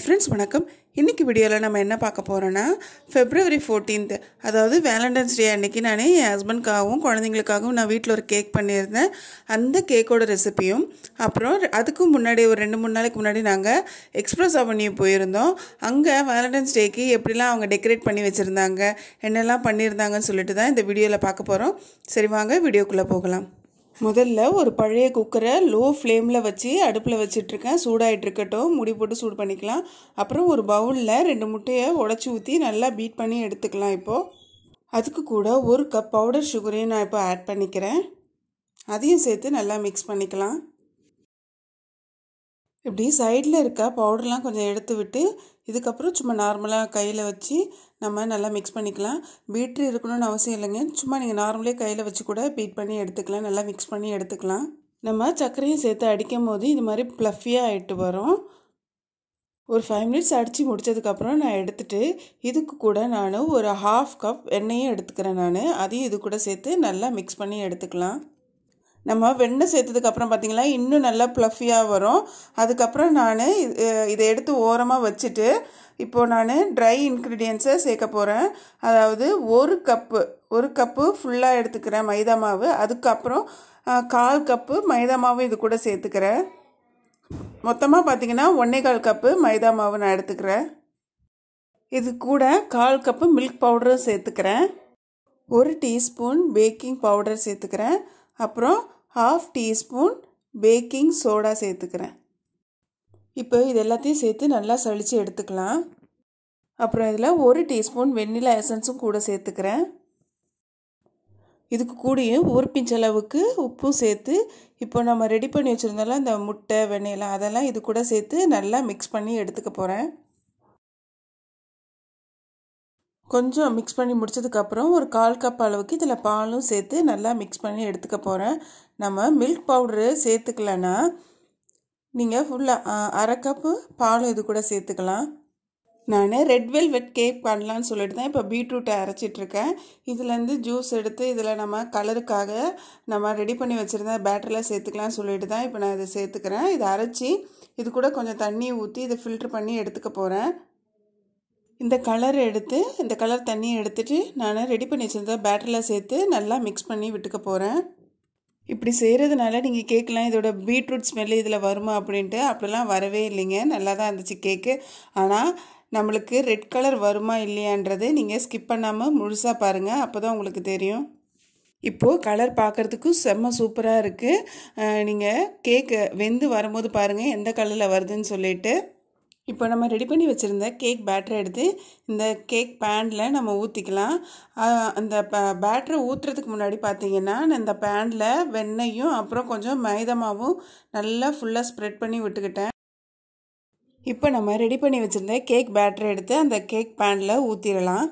friends வணக்கம் இன்றைக்கி வீடியோவில் நம்ம என்ன பார்க்க போகிறோன்னா ஃபெப்ரவரி 14th அதாவது வேலண்டைன்ஸ் டே அன்னைக்கு நான் என் ஹஸ்பண்ட்காகவும் குழந்தைங்களுக்காகவும் நான் வீட்டில் ஒரு கேக் பண்ணியிருந்தேன் அந்த கேக்கோட ரெசிபியும் அப்புறம் அதுக்கும் முன்னாடி ஒரு ரெண்டு மூணு நாளைக்கு முன்னாடி நாங்கள் எக்ஸ்பிரஸ் அவென்யூ போயிருந்தோம் அங்கே வேலண்டைன்ஸ் டேக்கு எப்படிலாம் அவங்க டெக்கரேட் பண்ணி வச்சுருந்தாங்க என்னெல்லாம் பண்ணியிருந்தாங்கன்னு சொல்லிட்டு தான் இந்த வீடியோவில் பார்க்க போகிறோம் சரி வாங்க வீடியோக்குள்ளே போகலாம் முதல்ல ஒரு பழைய குக்கரை லோ ஃப்ளேமில் வச்சு அடுப்பில் வச்சிட்ருக்கேன் சூடாகிட்டு இருக்கட்டும் முடி போட்டு சூடு பண்ணிக்கலாம் அப்புறம் ஒரு பவுலில் ரெண்டு முட்டையை உடச்சி ஊற்றி நல்லா பீட் பண்ணி எடுத்துக்கலாம் இப்போது அதுக்கு கூட ஒரு கப் பவுடர் சுகரையும் நான் இப்போ ஆட் பண்ணிக்கிறேன் அதையும் சேர்த்து நல்லா மிக்ஸ் பண்ணிக்கலாம் இப்படி சைடில் இருக்க பவுடர்லாம் கொஞ்சம் எடுத்து விட்டு இதுக்கப்புறம் சும்மா நார்மலாக கையில் வச்சு நம்ம நல்லா மிக்ஸ் பண்ணிக்கலாம் பீட்ரு இருக்கணும்னு அவசியம் இல்லைங்க சும்மா நீங்கள் நார்மலே கையில் வச்சு கூட பீட் பண்ணி எடுத்துக்கலாம் நல்லா மிக்ஸ் பண்ணி எடுத்துக்கலாம் நம்ம சர்க்கரையும் சேர்த்து அடிக்கும் போது இது மாதிரி ப்ளஃபியாக ஆகிட்டு வரும் ஒரு ஃபைவ் மினிட்ஸ் அடித்து முடித்ததுக்கப்புறம் நான் எடுத்துகிட்டு இதுக்கு கூட நான் ஒரு ஹாஃப் கப் எண்ணெயும் எடுத்துக்கிறேன் நான் அதையும் இது கூட சேர்த்து நல்லா மிக்ஸ் பண்ணி எடுத்துக்கலாம் நம்ம வெண்ணெய் சேர்த்ததுக்கப்புறம் பார்த்திங்களா இன்னும் நல்லா ப்ளஃபியாக வரும் அதுக்கப்புறம் நான் இதை எடுத்து ஓரமாக வச்சுட்டு இப்போது நான் ட்ரை இன்க்ரீடியன்ஸை சேர்க்க போகிறேன் அதாவது ஒரு கப்பு ஒரு கப்பு ஃபுல்லாக எடுத்துக்கிறேன் மைதா மாவு அதுக்கப்புறம் கால் கப்பு மைதா மாவு இது கூட சேர்த்துக்கிறேன் மொத்தமாக பார்த்திங்கன்னா ஒன்றே கால் கப்பு மைதா மாவு நான் எடுத்துக்கிறேன் இது கூட கால் கப்பு மில்க் பவுடரும் சேர்த்துக்கிறேன் ஒரு டீஸ்பூன் பேக்கிங் பவுடர் சேர்த்துக்கிறேன் அப்புறம் ஹாஃப் டீஸ்பூன் பேக்கிங் சோடா சேர்த்துக்கிறேன் இப்போ இது எல்லாத்தையும் சேர்த்து நல்லா சளிச்சு எடுத்துக்கலாம் அப்புறம் இதில் ஒரு டீஸ்பூன் வெண்ணிலா எசன்ஸும் கூட சேர்த்துக்கிறேன் இதுக்கு கூடயும் ஒரு பிஞ்ச் அளவுக்கு உப்பும் சேர்த்து இப்போ நம்ம ரெடி பண்ணி வச்சுருந்தால இந்த முட்டை வெண்ணெயெல்லாம் அதெல்லாம் இது கூட சேர்த்து நல்லா மிக்ஸ் பண்ணி எடுத்துக்க போகிறேன் கொஞ்சம் மிக்ஸ் பண்ணி முடிச்சதுக்கப்புறம் ஒரு கால் கப் அளவுக்கு இதில் பாலும் சேர்த்து நல்லா மிக்ஸ் பண்ணி எடுத்துக்க போகிறேன் நம்ம மில்க் பவுட்ரு சேர்த்துக்கலன்னா நீங்கள் ஃபுல்லாக அரை கப்பு பாலும் இது கூட சேர்த்துக்கலாம் நான் ரெட் வெல்வெட் கேக் பண்ணலான்னு சொல்லிட்டு தான் இப்போ பீட்ரூட்டை அரைச்சிட்ருக்கேன் இதுலேருந்து ஜூஸ் எடுத்து இதில் நம்ம கலருக்காக நம்ம ரெடி பண்ணி வச்சுருந்த பேட்டரில் சேர்த்துக்கலாம்னு சொல்லிட்டு தான் இப்போ நான் இதை சேர்த்துக்கிறேன் இதை அரைச்சி இது கூட கொஞ்சம் தண்ணி ஊற்றி இதை ஃபில்ட்ரு பண்ணி எடுத்துக்க போகிறேன் இந்த கலர் எடுத்து இந்த கலர் தண்ணியை எடுத்துகிட்டு நான் ரெடி பண்ணி வச்சுருந்த பேட்டரியில் சேர்த்து நல்லா மிக்ஸ் பண்ணி விட்டுக்க போகிறேன் இப்படி செய்கிறதுனால நீங்கள் கேட்கலாம் இதோட பீட்ரூட் ஸ்மெல்லு இதில் வருமா அப்படின்ட்டு அப்படிலாம் வரவே இல்லைங்க நல்லா தான் இருந்துச்சு கேக்கு ஆனால் நம்மளுக்கு ரெட் கலர் வருமா இல்லையான்றது நீங்கள் ஸ்கிப் பண்ணாமல் முழுசாக பாருங்கள் அப்போ தான் உங்களுக்கு தெரியும் இப்போது கலர் பார்க்குறதுக்கும் செம்ம சூப்பராக இருக்குது நீங்கள் கேக்கு வெந்து வரும்போது பாருங்கள் எந்த கலரில் வருதுன்னு சொல்லிட்டு இப்போ நம்ம ரெடி பண்ணி வச்சுருந்த கேக் பேட்டரை எடுத்து இந்த கேக் பேனில் நம்ம ஊற்றிக்கலாம் அந்த பேட்டரை ஊற்றுறதுக்கு முன்னாடி பார்த்தீங்கன்னா இந்த பேனில் வெண்ணெயும் அப்புறம் கொஞ்சம் மைதமாவும் நல்லா ஃபுல்லாக ஸ்ப்ரெட் பண்ணி விட்டுக்கிட்டேன் இப்போ நம்ம ரெடி பண்ணி வச்சுருந்த கேக் பேட்டரை எடுத்து அந்த கேக் பேனில் ஊற்றிடலாம்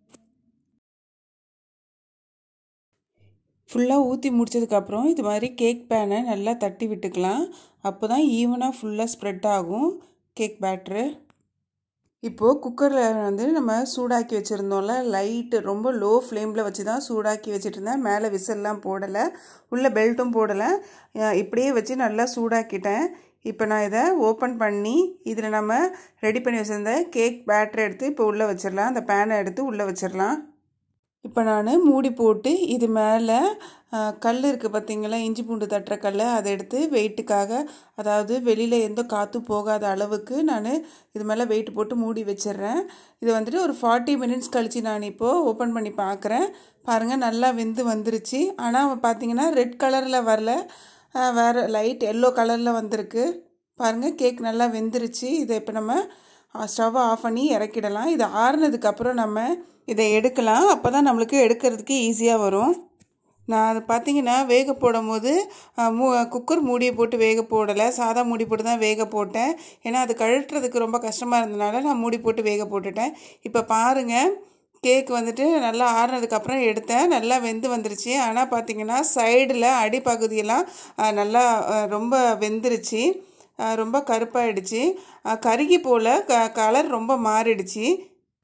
ஃபுல்லாக ஊற்றி முடிச்சதுக்கப்புறம் இது மாதிரி கேக் பேனை நல்லா தட்டி விட்டுக்கலாம் அப்போ தான் ஈவனாக ஃபுல்லாக ஸ்ப்ரெட் ஆகும் கேக் பேட்ரு இப்போது குக்கரில் வந்து நம்ம சூடாக்கி வச்சுருந்தோம்ல லைட்டு ரொம்ப லோ ஃப்ளேமில் வச்சு தான் சூடாக்கி வச்சுட்டு இருந்தேன் மேலே விசில்லாம் போடலை உள்ளே பெல்ட்டும் போடலை இப்படியே வச்சு நல்லா சூடாக்கிட்டேன் இப்போ நான் இதை ஓப்பன் பண்ணி இதில் நம்ம ரெடி பண்ணி வச்சுருந்த கேக் பேட்டரை எடுத்து இப்போ உள்ளே வச்சிடலாம் அந்த பேனை எடுத்து உள்ளே வச்சிடலாம் இப்போ நான் மூடி போட்டு இது மேலே கல் இருக்குது பார்த்திங்களா இஞ்சி பூண்டு தட்டுற கல் அதை எடுத்து வெயிட்டுக்காக அதாவது வெளியில் எந்த காற்றும் போகாத அளவுக்கு நான் இது மேலே வெயிட் போட்டு மூடி வச்சிடுறேன் இது வந்துட்டு ஒரு ஃபார்ட்டி மினிட்ஸ் கழித்து நான் இப்போது ஓப்பன் பண்ணி பார்க்குறேன் பாருங்கள் நல்லா வெந்து வந்துருச்சு ஆனால் பார்த்திங்கன்னா ரெட் கலரில் வரல வேறு லைட் எல்லோ கலரில் வந்திருக்கு பாருங்கள் கேக் நல்லா வெந்துருச்சு இதை இப்போ நம்ம ஸ்டவ்வை ஆஃப் பண்ணி இறக்கிடலாம் இது ஆறுனதுக்கப்புறம் நம்ம இதை எடுக்கலாம் அப்போ தான் நம்மளுக்கு எடுக்கிறதுக்கு ஈஸியாக வரும் நான் அது பார்த்தீங்கன்னா வேக போடும் போது மூ குக்கர் மூடியை போட்டு வேக போடலை சாதா மூடி போட்டு தான் வேக போட்டேன் ஏன்னா அது கழட்டுறதுக்கு ரொம்ப கஷ்டமாக இருந்தனால நான் மூடி போட்டு வேக போட்டுட்டேன் இப்போ பாருங்கள் கேக் வந்துட்டு நல்லா ஆறுனதுக்கப்புறம் எடுத்தேன் நல்லா வெந்து வந்துருச்சு ஆனால் பார்த்தீங்கன்னா சைடில் அடிப்பகுதியெல்லாம் நல்லா ரொம்ப வெந்துருச்சு ரொம்ப கருப்பாயிடுச்சு கருகி போல் க கலர் ரொம்ப மாறிடுச்சு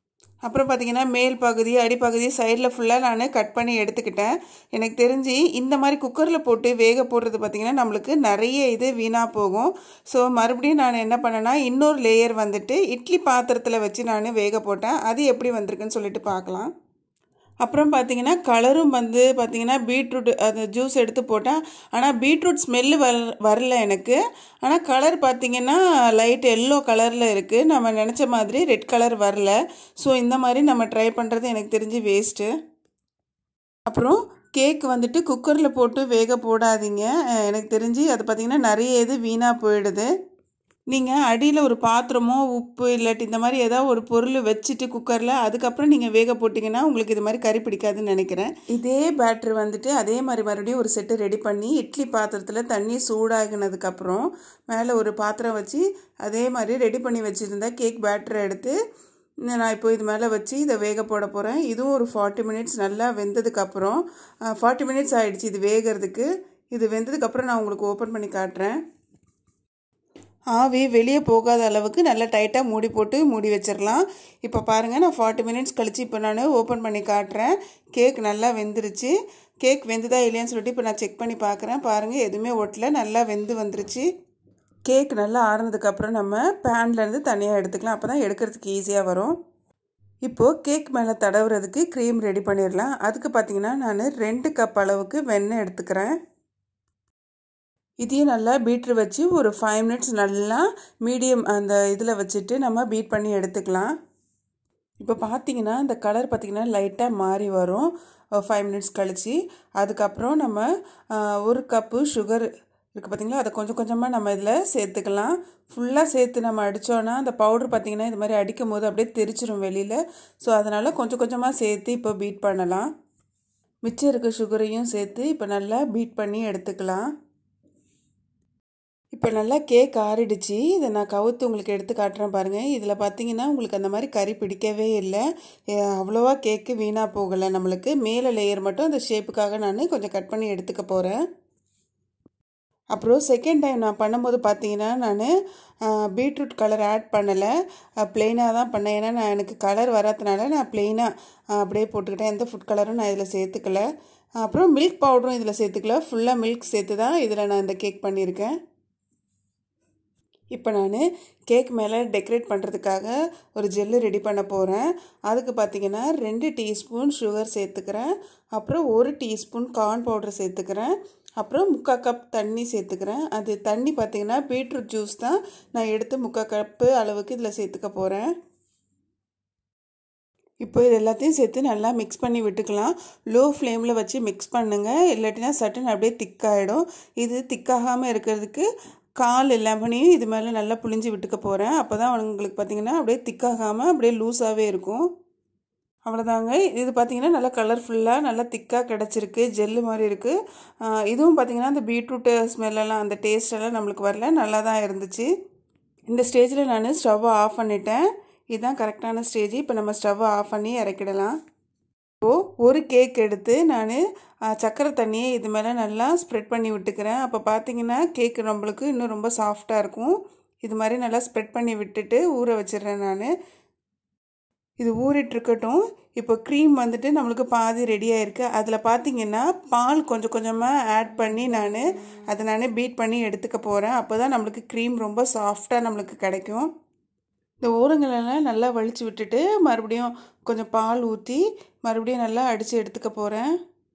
அப்புறம் பார்த்தீங்கன்னா மேல் பகுதி அடிப்பகுதி சைடில் ஃபுல்லாக நான் கட் பண்ணி எடுத்துக்கிட்டேன் எனக்கு தெரிஞ்சு இந்த மாதிரி குக்கரில் போட்டு வேக போடுறது பார்த்திங்கன்னா நம்மளுக்கு நிறைய இது வீணாக போகும் ஸோ மறுபடியும் நான் என்ன பண்ணேன்னா இன்னொரு லேயர் வந்துட்டு இட்லி பாத்திரத்தில் வச்சு நான் வேக போட்டேன் அது எப்படி வந்திருக்குன்னு சொல்லிட்டு பார்க்கலாம் அப்புறம் பார்த்தீங்கன்னா கலரும் வந்து பார்த்தீங்கன்னா பீட்ரூட் அது ஜூஸ் எடுத்து போட்டேன் ஆனால் பீட்ரூட் ஸ்மெல்லு வர வரல எனக்கு ஆனால் கலர் பார்த்தீங்கன்னா லைட் எல்லோ கலரில் இருக்குது நம்ம நினச்ச மாதிரி ரெட் கலர் வரல ஸோ இந்த மாதிரி நம்ம ட்ரை பண்ணுறது எனக்கு தெரிஞ்சு வேஸ்ட்டு அப்புறம் கேக் வந்துட்டு குக்கரில் போட்டு வேக போடாதீங்க எனக்கு தெரிஞ்சு அது பார்த்திங்கன்னா நிறைய இது வீணாக போயிடுது நீங்கள் அடியில் ஒரு பாத்திரமோ உப்பு இல்லாட்டி இந்த மாதிரி ஏதாவது ஒரு பொருள் வச்சுட்டு குக்கரில் அதுக்கப்புறம் நீங்கள் வேக போட்டிங்கன்னா உங்களுக்கு இது மாதிரி கறி பிடிக்காதுன்னு நினைக்கிறேன் இதே பேட்ரு வந்துட்டு அதே மாதிரி மறுபடியும் ஒரு செட்டு ரெடி பண்ணி இட்லி பாத்திரத்தில் தண்ணி சூடாகினதுக்கப்புறம் மேலே ஒரு பாத்திரம் வச்சு அதே மாதிரி ரெடி பண்ணி வச்சுருந்தா கேக் பேட்டரை எடுத்து நான் இப்போ இது மேலே வச்சு இதை வேக போட போகிறேன் இதுவும் ஒரு ஃபார்ட்டி மினிட்ஸ் நல்லா வெந்ததுக்கப்புறம் ஃபார்ட்டி மினிட்ஸ் ஆகிடுச்சு இது வேகிறதுக்கு இது வெந்ததுக்கப்புறம் நான் உங்களுக்கு ஓப்பன் பண்ணி காட்டுறேன் ஆவி வெளியே போகாத அளவுக்கு நல்லா டைட்டாக மூடி போட்டு மூடி வச்சிடலாம் இப்போ பாருங்கள் நான் ஃபார்ட்டி மினிட்ஸ் கழித்து இப்போ நான் ஓப்பன் பண்ணி காட்டுறேன் கேக் நல்லா வெந்துருச்சு கேக் வெந்துதா இல்லையான்னு சொல்லிட்டு இப்போ நான் செக் பண்ணி பார்க்குறேன் பாருங்கள் எதுவுமே ஒட்டல நல்லா வெந்து வந்துருச்சு கேக் நல்லா ஆறுனதுக்கப்புறம் நம்ம பேன்லேருந்து தனியாக எடுத்துக்கலாம் அப்போ தான் எடுக்கிறதுக்கு ஈஸியாக வரும் இப்போது கேக் மேலே தடவுறதுக்கு க்ரீம் ரெடி பண்ணிடலாம் அதுக்கு பார்த்திங்கன்னா நான் ரெண்டு கப் அளவுக்கு வெண்ணெய் எடுத்துக்கிறேன் இதையும் நல்லா பீட்ரு வச்சு ஒரு ஃபைவ் மினிட்ஸ் நல்லா மீடியம் அந்த இதில் வச்சுட்டு நம்ம பீட் பண்ணி எடுத்துக்கலாம் இப்போ பார்த்தீங்கன்னா இந்த கலர் பார்த்திங்கன்னா லைட்டாக மாறி வரும் ஃபைவ் மினிட்ஸ் கழித்து அதுக்கப்புறம் நம்ம ஒரு கப்பு சுகர் இருக்குது பார்த்திங்களா அதை கொஞ்சம் கொஞ்சமாக நம்ம இதில் சேர்த்துக்கலாம் ஃபுல்லாக சேர்த்து நம்ம அடித்தோன்னா அந்த பவுட்ரு பார்த்திங்கன்னா இது மாதிரி அடிக்கும் போது அப்படியே தெரிச்சிடும் வெளியில் ஸோ அதனால் கொஞ்சம் கொஞ்சமாக சேர்த்து இப்போ பீட் பண்ணலாம் மிச்சம் இருக்க சுகரையும் சேர்த்து இப்போ நல்லா பீட் பண்ணி எடுத்துக்கலாம் இப்போ நல்லா கேக் ஆறிடுச்சு இதை நான் கவுத்து உங்களுக்கு எடுத்து காட்டுறேன் பாருங்கள் இதில் பார்த்தீங்கன்னா உங்களுக்கு அந்த மாதிரி கறி பிடிக்கவே இல்லை அவ்வளோவா கேக்கு வீணாக போகலை நம்மளுக்கு மேலே லேயர் மட்டும் அந்த ஷேப்புக்காக நான் கொஞ்சம் கட் பண்ணி எடுத்துக்க போகிறேன் அப்புறம் செகண்ட் டைம் நான் பண்ணும்போது பார்த்தீங்கன்னா நான் பீட்ரூட் கலர் ஆட் பண்ணலை ப்ளெயினாக தான் பண்ணேன் ஏன்னா நான் எனக்கு கலர் வராதனால நான் ப்ளெயினாக அப்படியே போட்டுக்கிட்டேன் எந்த ஃபுட் கலரும் நான் இதில் சேர்த்துக்கல அப்புறம் மில்க் பவுடரும் இதில் சேர்த்துக்கல ஃபுல்லாக மில்க் சேர்த்து தான் இதில் நான் இந்த கேக் பண்ணியிருக்கேன் இப்போ நான் கேக் மேலே டெக்கரேட் பண்ணுறதுக்காக ஒரு ஜெல்லு ரெடி பண்ண போகிறேன் அதுக்கு பார்த்திங்கன்னா ரெண்டு டீஸ்பூன் சுகர் சேர்த்துக்கிறேன் அப்புறம் ஒரு டீஸ்பூன் கார்ன் பவுடர் சேர்த்துக்கிறேன் அப்புறம் முக்கால் கப் தண்ணி சேர்த்துக்கிறேன் அது தண்ணி பார்த்திங்கன்னா பீட்ரூட் ஜூஸ் தான் நான் எடுத்து முக்கால் கப்பு அளவுக்கு இதில் சேர்த்துக்க போகிறேன் இப்போ இது எல்லாத்தையும் சேர்த்து நல்லா மிக்ஸ் பண்ணி விட்டுக்கலாம் லோ ஃப்ளேமில் வச்சு மிக்ஸ் பண்ணுங்கள் இல்லாட்டினா சட்டுன்னு அப்படியே திக்காகிடும் இது திக்காகாமல் இருக்கிறதுக்கு கால் லெமனையும் இது மேலே நல்லா புளிஞ்சு விட்டுக்க போகிறேன் அப்போ தான் உங்களுக்கு பார்த்திங்கன்னா அப்படியே திக்காகாமல் அப்படியே லூஸாகவே இருக்கும் அவ்வளோதாங்க இது பார்த்திங்கன்னா நல்லா கலர்ஃபுல்லாக நல்லா திக்காக கிடச்சிருக்கு ஜெல்லு மாதிரி இருக்குது இதுவும் பார்த்திங்கன்னா அந்த பீட்ரூட்டு ஸ்மெல்லெல்லாம் அந்த டேஸ்டெல்லாம் நம்மளுக்கு வரல நல்லா தான் இருந்துச்சு இந்த ஸ்டேஜில் நான் ஸ்டவ்வை ஆஃப் பண்ணிட்டேன் இதுதான் கரெக்டான ஸ்டேஜ் இப்போ நம்ம ஸ்டவ்வை ஆஃப் பண்ணி இறக்கிடலாம் இப்போது ஒரு கேக் எடுத்து நான் சர்க்கரை தண்ணியை இது மேலே நல்லா ஸ்ப்ரெட் பண்ணி விட்டுக்கிறேன் அப்போ பார்த்தீங்கன்னா கேக் நம்மளுக்கு இன்னும் ரொம்ப சாஃப்டாக இருக்கும் இது மாதிரி நல்லா ஸ்ப்ரெட் பண்ணி விட்டுட்டு ஊற வச்சிடுறேன் நான் இது ஊறிட்டுருக்கட்டும் இப்போ க்ரீம் வந்துட்டு நம்மளுக்கு பாதி ரெடி ஆயிருக்கு அதில் பார்த்தீங்கன்னா பால் கொஞ்சம் கொஞ்சமாக ஆட் பண்ணி நான் அதை நான் பீட் பண்ணி எடுத்துக்க போகிறேன் அப்போ தான் நம்மளுக்கு க்ரீம் ரொம்ப சாஃப்டாக நம்மளுக்கு கிடைக்கும் இந்த ஓரங்களெல்லாம் நல்லா வலிச்சு விட்டுட்டு மறுபடியும் கொஞ்சம் பால் ஊற்றி மறுபடியும் நல்லா அடித்து எடுத்துக்க போகிறேன்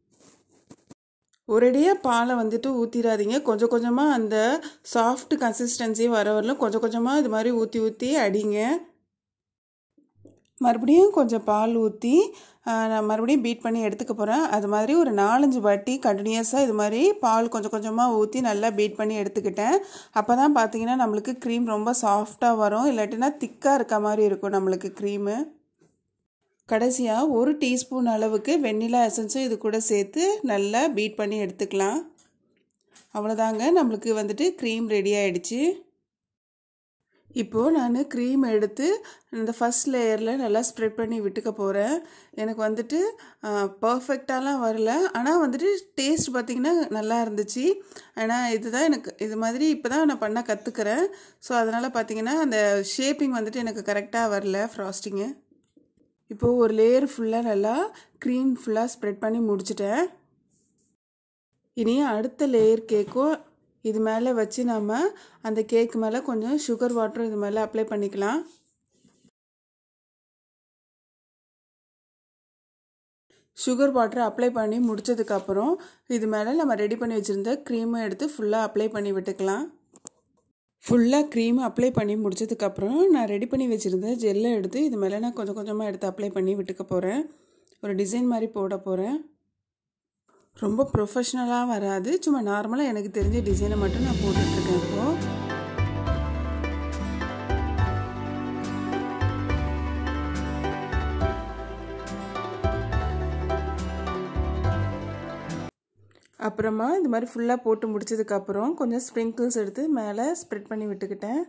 ஒரேடியாக பாலை வந்துட்டு ஊற்றிடாதீங்க கொஞ்சம் கொஞ்சமாக அந்த சாஃப்ட் கன்சிஸ்டன்சி வர வரலும் கொஞ்சம் கொஞ்சமாக இது மாதிரி ஊற்றி ஊற்றி அடிங்க மறுபடியும் கொஞ்சம் பால் ஊற்றி நான் மறுபடியும் பீட் பண்ணி எடுத்துக்க போகிறேன் அது மாதிரி ஒரு நாலஞ்சு வாட்டி கண்டினியூஸாக இது மாதிரி பால் கொஞ்சம் கொஞ்சமாக ஊற்றி நல்லா பீட் பண்ணி எடுத்துக்கிட்டேன் அப்போ தான் பார்த்தீங்கன்னா நம்மளுக்கு க்ரீம் ரொம்ப சாஃப்டாக வரும் இல்லாட்டினா திக்காக இருக்க மாதிரி இருக்கும் நம்மளுக்கு க்ரீமு கடைசியாக ஒரு டீஸ்பூன் அளவுக்கு வெண்ணிலா எசன்ஸும் இது கூட சேர்த்து நல்லா பீட் பண்ணி எடுத்துக்கலாம் அவ்வளோதாங்க நம்மளுக்கு வந்துட்டு க்ரீம் ரெடி ஆகிடுச்சு இப்போது நான் க்ரீம் எடுத்து இந்த ஃபஸ்ட் லேயரில் நல்லா ஸ்ப்ரெட் பண்ணி விட்டுக்க போகிறேன் எனக்கு வந்துட்டு பர்ஃபெக்டாலாம் வரல ஆனால் வந்துட்டு டேஸ்ட் பார்த்திங்கன்னா நல்லா இருந்துச்சு ஆனால் இதுதான் எனக்கு இது மாதிரி இப்போ தான் நான் பண்ண கற்றுக்கிறேன் ஸோ அதனால் பார்த்திங்கன்னா அந்த ஷேப்பிங் வந்துட்டு எனக்கு கரெக்டாக வரல ஃப்ராஸ்டிங்கு இப்போது ஒரு லேயர் ஃபுல்லாக நல்லா க்ரீம் ஃபுல்லாக ஸ்ப்ரெட் பண்ணி முடிச்சிட்டேன் இனி அடுத்த லேயர் கேக்கும் இது மேலே வச்சு நம்ம அந்த கேக் மேலே கொஞ்சம் சுகர் வாட்டரும் இது மேலே அப்ளை பண்ணிக்கலாம் சுகர் வாட்டரை அப்ளை பண்ணி முடித்ததுக்கப்புறம் இது மேலே நம்ம ரெடி பண்ணி வச்சுருந்த க்ரீமை எடுத்து ஃபுல்லாக அப்ளை பண்ணி விட்டுக்கலாம் ஃபுல்லாக க்ரீம் அப்ளை பண்ணி முடிச்சதுக்கப்புறம் நான் ரெடி பண்ணி வச்சுருந்த ஜெல்லை எடுத்து இது மேலே நான் கொஞ்சம் கொஞ்சமாக எடுத்து அப்ளை பண்ணி விட்டுக்க போகிறேன் ஒரு டிசைன் மாதிரி போட போகிறேன் ரொம்ப ப்ரொஃபஷ்னலாக வராது சும்மா நார்மலாக எனக்கு தெரிஞ்ச டிசைனை மட்டும் நான் போட்டுட்ருக்கேன் இப்போது அப்புறமா இந்த மாதிரி ஃபுல்லாக போட்டு முடிச்சதுக்கப்புறம் கொஞ்சம் ஸ்ப்ரிங்கிள்ஸ் எடுத்து மேலே ஸ்ப்ரெட் பண்ணி விட்டுக்கிட்டேன்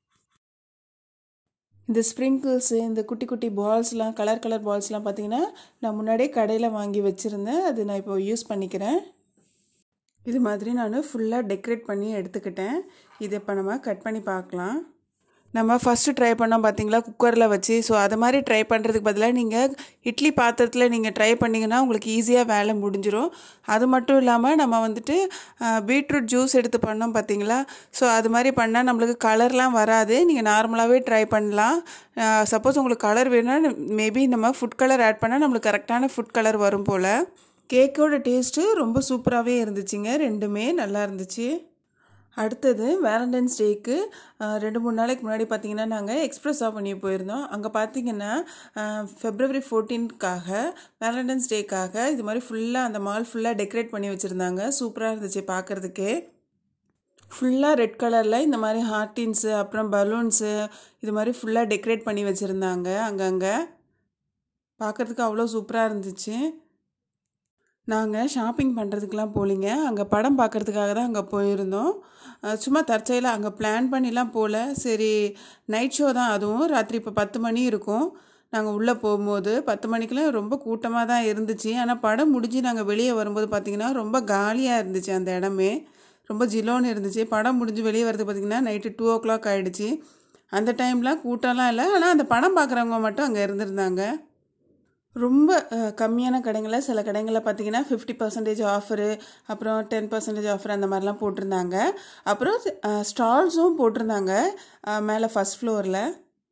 இந்த ஸ்ப்ரிங்கிள்ஸு இந்த குட்டி குட்டி பால்ஸ்லாம் கலர் கலர் பால்ஸ்லாம் பார்த்தீங்கன்னா நான் முன்னாடியே கடையில் வாங்கி வச்சுருந்தேன் அது நான் இப்போ யூஸ் பண்ணிக்கிறேன் இது மாதிரி நான் ஃபுல்லாக டெக்கரேட் பண்ணி எடுத்துக்கிட்டேன் இதை இப்போ நம்ம கட் பண்ணி பார்க்கலாம் நம்ம ஃபஸ்ட்டு ட்ரை பண்ணோம் பார்த்தீங்களா குக்கரில் வச்சு ஸோ அது மாதிரி ட்ரை பண்ணுறதுக்கு பதிலாக நீங்கள் இட்லி பாத்திரத்தில் நீங்கள் ட்ரை பண்ணிங்கன்னா உங்களுக்கு ஈஸியாக வேலை முடிஞ்சிடும் அது மட்டும் இல்லாமல் நம்ம வந்துட்டு பீட்ரூட் ஜூஸ் எடுத்து பண்ணோம் பார்த்தீங்களா ஸோ அது மாதிரி பண்ணால் நம்மளுக்கு கலர்லாம் வராது நீங்கள் நார்மலாகவே ட்ரை பண்ணலாம் சப்போஸ் உங்களுக்கு கலர் வேணும்னா மேபி நம்ம ஃபுட் கலர் ஆட் பண்ணால் நம்மளுக்கு கரெக்டான ஃபுட் கலர் வரும் போல் கேக்கோட டேஸ்ட்டு ரொம்ப சூப்பராகவே இருந்துச்சுங்க ரெண்டுமே நல்லா இருந்துச்சு அடுத்தது வேலண்டைன்ஸ் டேக்கு ரெண்டு மூணு நாளைக்கு முன்னாடி பார்த்தீங்கன்னா நாங்கள் எக்ஸ்ப்ரெஸ் பண்ணி போயிருந்தோம் அங்கே பார்த்தீங்கன்னா ஃபெப்ரவரி ஃபோர்டீன்க்காக வேலண்டைன்ஸ் டேக்காக இது மாதிரி ஃபுல்லாக அந்த மால் ஃபுல்லாக டெக்கரேட் பண்ணி வச்சுருந்தாங்க சூப்பராக இருந்துச்சு பார்க்குறதுக்கே ஃபுல்லாக ரெட் கலரில் இந்த மாதிரி ஹார்டின்ஸு அப்புறம் பலூன்ஸு இது மாதிரி ஃபுல்லாக டெக்கரேட் பண்ணி வச்சுருந்தாங்க அங்கங்கே பார்க்குறதுக்கு அவ்வளோ சூப்பராக இருந்துச்சு நாங்கள் ஷாப்பிங் பண்ணுறதுக்கெலாம் போகலிங்க அங்கே படம் பார்க்குறதுக்காக தான் அங்கே போயிருந்தோம் சும்மா தற்செயலாக அங்கே பிளான் பண்ணிலாம் போகல சரி நைட் ஷோ தான் அதுவும் ராத்திரி இப்போ பத்து மணி இருக்கும் நாங்கள் உள்ளே போகும்போது பத்து மணிக்கெலாம் ரொம்ப கூட்டமாக தான் இருந்துச்சு ஆனால் படம் முடிஞ்சு நாங்கள் வெளியே வரும்போது பார்த்திங்கன்னா ரொம்ப காலியாக இருந்துச்சு அந்த இடமே ரொம்ப ஜிலோன்னு இருந்துச்சு படம் முடிஞ்சு வெளியே வரது பார்த்திங்கன்னா நைட்டு டூ ஓ கிளாக் ஆகிடுச்சு அந்த டைம்லாம் கூட்டம்லாம் இல்லை ஆனால் அந்த படம் பார்க்குறவங்க மட்டும் அங்கே இருந்திருந்தாங்க ரொம்ப கம்மியான கடைங்களில் சில கடைகளில் பார்த்தீங்கன்னா ஃபிஃப்டி பர்சன்டேஜ் ஆஃபரு அப்புறம் டென் பர்சன்டேஜ் ஆஃபர் அந்த மாதிரிலாம் போட்டிருந்தாங்க அப்புறம் ஸ்டால்ஸும் போட்டிருந்தாங்க மேலே ஃபஸ்ட் ஃப்ளோரில்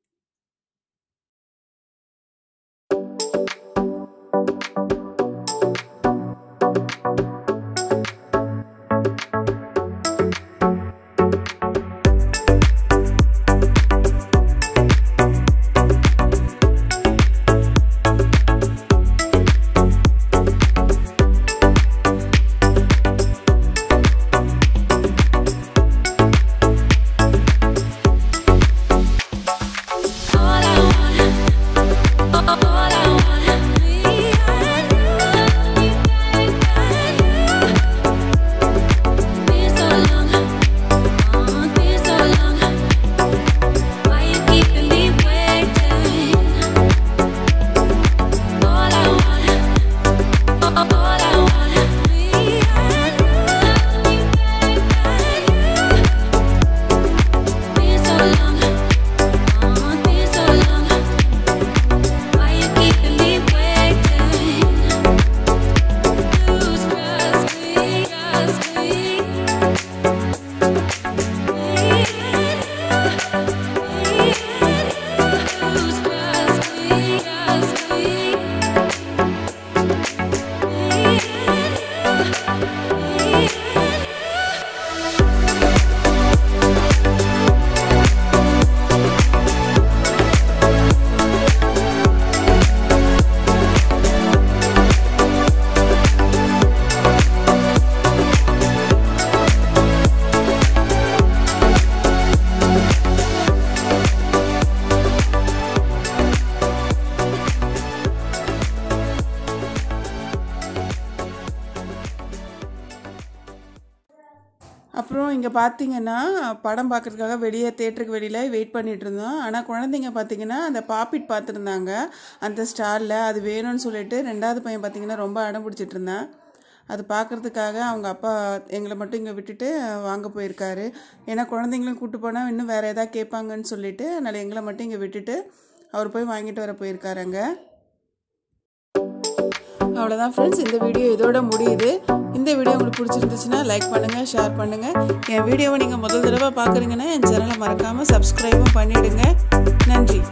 அப்புறம் இங்கே பார்த்தீங்கன்னா படம் பார்க்குறதுக்காக வெளியே தேட்டருக்கு வெளியில் வெயிட் பண்ணிகிட்டு இருந்தோம் ஆனால் குழந்தைங்க பார்த்தீங்கன்னா அந்த பாப்பிட் பார்த்துருந்தாங்க அந்த ஸ்டாலில் அது வேணும்னு சொல்லிட்டு ரெண்டாவது பையன் பார்த்தீங்கன்னா ரொம்ப அடம் பிடிச்சிட்டு இருந்தான் அது பார்க்குறதுக்காக அவங்க அப்பா எங்களை மட்டும் இங்கே விட்டுட்டு வாங்க போயிருக்காரு ஏன்னா குழந்தைங்களும் கூப்பிட்டு போனால் இன்னும் வேறு எதாவது கேட்பாங்கன்னு சொல்லிட்டு அதனால் எங்களை மட்டும் இங்கே விட்டுட்டு அவர் போய் வாங்கிட்டு வர போயிருக்காருங்க அவ்வளோதான் ஃப்ரெண்ட்ஸ் இந்த வீடியோ இதோட முடியுது இந்த வீடியோ உங்களுக்கு பிடிச்சிருந்துச்சுன்னா லைக் பண்ணுங்கள் ஷேர் பண்ணுங்கள் என் வீடியோவை நீங்கள் முதல் தடவை பார்க்குறீங்கன்னா என் சேனலை மறக்காமல் சப்ஸ்கிரைபும் பண்ணிவிடுங்க நன்றி